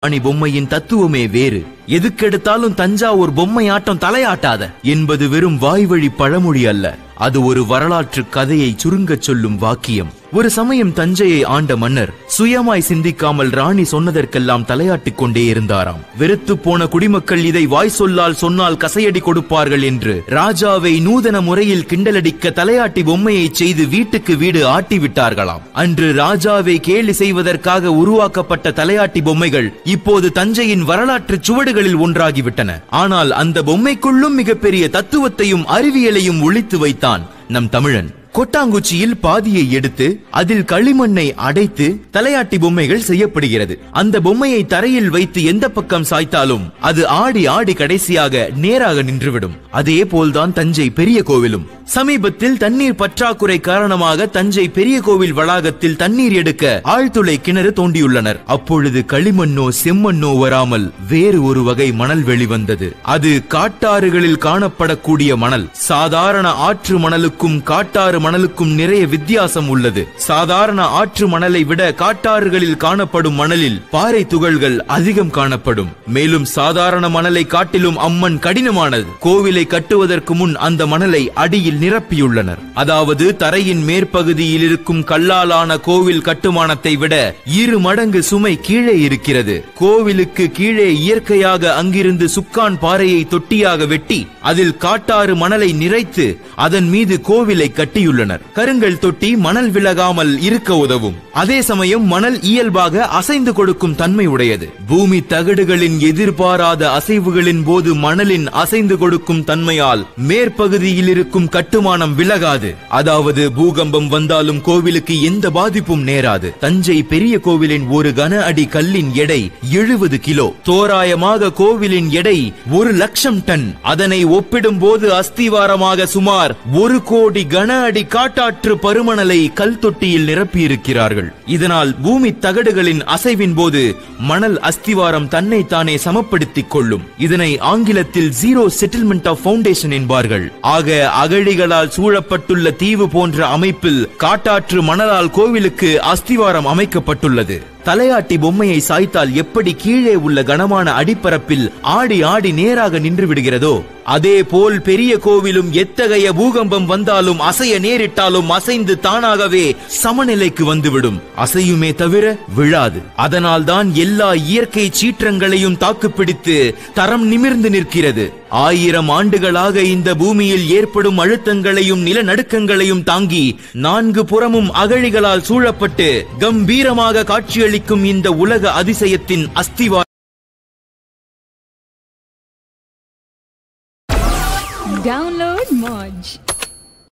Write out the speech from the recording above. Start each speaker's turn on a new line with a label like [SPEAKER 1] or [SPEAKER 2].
[SPEAKER 1] ராணி பொம்மையின் தத்துவமே வேறு எதுக்கெடுத்தாலும் தஞ்சாவூர் பொம்மை ஆட்டம் தலையாட்டாத என்பது வெறும் வாய்வழி பழமொழி அல்ல அது ஒரு வரலாற்று கதையை சுருங்கச் சொல்லும் வாக்கியம் ஒரு சமயம் தஞ்சையை ஆண்ட மன்னர் சுயமாய் சிந்திக்காமல் ராணி சொன்னதற்கெல்லாம் தலையாட்டிக் கொண்டே இருந்தாராம் வெறுத்து போன குடிமக்கள் இதை வாய் சொல்லால் சொன்னால் கசையடி கொடுப்பார்கள் என்று ராஜாவை நூதன முறையில் கிண்டலடிக்க தலையாட்டி பொம்மையை செய்து வீட்டுக்கு வீடு ஆட்டி விட்டார்களாம் அன்று ராஜாவை கேலி செய்வதற்காக உருவாக்கப்பட்ட தலையாட்டி பொம்மைகள் இப்போது தஞ்சையின் வரலாற்று சுவடுகளில் ஒன்றாகிவிட்டன ஆனால் அந்த பொம்மைக்குள்ளும் மிகப்பெரிய தத்துவத்தையும் அறிவியலையும் ஒளித்து வைத்தான் நம் தமிழன் கொட்டாங்குச்சியில் பாதியை எடுத்து அதில் களிமண்ணை அடைத்து தலையாட்டி பொம்மைகள் செய்யப்படுகிறது அந்த பொம்மையை தரையில் வைத்து எந்த பக்கம் சாய்த்தாலும் அது ஆடி ஆடி கடைசியாக நேராக நின்றுவிடும் அதே போல்தான் தஞ்சை பெரிய கோவிலும் சமீபத்தில் தண்ணீர் பற்றாக்குறை காரணமாக தஞ்சை பெரிய கோவில் வளாகத்தில் தண்ணீர் எடுக்க ஆழ்துளை கிணறு தோண்டியுள்ளனர் அப்பொழுது களிமண்ணோ செம்மண்ணோ வராமல் வேறு ஒரு வகை மணல் வெளிவந்தது அது காட்டாறுகளில் காணப்படக்கூடிய மணல் சாதாரண ஆற்று மணலுக்கும் காட்டாறு மணலுக்கும் நிறைய வித்தியாசம் உள்ளது சாதாரண ஆற்று மணலை விட காட்டாறுகளில் காணப்படும் மணலில் பாறை துகள்கள் அதிகம் காணப்படும் மேலும் சாதாரண மணலை காட்டிலும் அம்மண் கடினமானது கோவிலை கட்டுவதற்கு முன் அந்த மணலை அடியில் நிரப்பியுள்ளனர் அதாவது தரையின் மேற்பகுதியில் இருக்கும் கல்லாலான கோவில் கட்டுமானத்தை விட இரு மடங்கு சுமை கீழே இருக்கிறது கோவிலுக்கு கீழே இயற்கையாக அங்கிருந்து சுக்கான் பாறையை தொட்டியாக வெட்டி அதில் காட்டாறு மணலை நிறைத்து அதன் மீது கோவிலை கட்டியுள்ளனர் கருங்கல் தொட்டி மணல் விலகாமல் இருக்க உதவும் அதே சமயம் மணல் இயல்பாக அசைந்து கொடுக்கும் தன்மை உடையது பூமி தகடுகளின் எதிர்பாராத அசைவுகளின் போது மணலின் அசைந்து கொடுக்கும் தன்மையால் மேற்பகுதியில் இருக்கும் கட்டுமானம் விலகாது அதாவது பூகம்பம் வந்தாலும் கோவிலுக்கு எந்த பாதிப்பும் நேராது தஞ்சை பெரிய கோவிலின் ஒரு கன அடி கல்லின் எடை எழுபது கிலோ தோராயமாக கோவிலின் எடை ஒரு லட்சம் டன் அதனை ஒப்பிடும் போது அஸ்திவாரமாக சுமார் ஒரு கோடி கன அடி காட்டாற்று பருமணலை கல் தொட்டியில் நிரப்பியிருக்கிறார்கள் இதனால் பூமி தகடுகளின் அசைவின் போது மணல் அஸ்திவாரம் தன்னை தானே சமப்படுத்திக் கொள்ளும் இதனை ஆங்கிலத்தில் ஜீரோ செட்டில்மெண்ட் ஆஃப் ஃபவுண்டேஷன் என்பார்கள் ஆக அகழிகளால் சூழப்பட்டுள்ள தீவு போன்ற அமைப்பில் காட்டாற்று மணலால் கோவிலுக்கு அஸ்திவாரம் அமைக்கப்பட்டுள்ளது தலையாட்டி பொம்மையை சாய்த்தால் எப்படி கீழே உள்ள கனமான அடிப்பரப்பில் ஆடி ஆடி நேராக நின்று விடுகிறதோ அதே போல் பெரிய கோவிலும் எத்தகைய பூகம்பம் வந்தாலும் அசைய நேரிட்டாலும் அசைந்து தானாகவே சமநிலைக்கு வந்துவிடும் அசையுமே தவிர விழாது அதனால்தான் எல்லா இயற்கை சீற்றங்களையும் தாக்குப்பிடித்து தரம் நிமிர்ந்து நிற்கிறது ஆயிரம் ஆண்டுகளாக இந்த பூமியில் ஏற்படும் அழுத்தங்களையும் நிலநடுக்கங்களையும் தாங்கி நான்கு புறமும் அகழிகளால் சூழப்பட்டு கம்பீரமாக காட்சியளிக்கும் இந்த உலக அதிசயத்தின் அஸ்திவாரம்
[SPEAKER 2] Download Moj.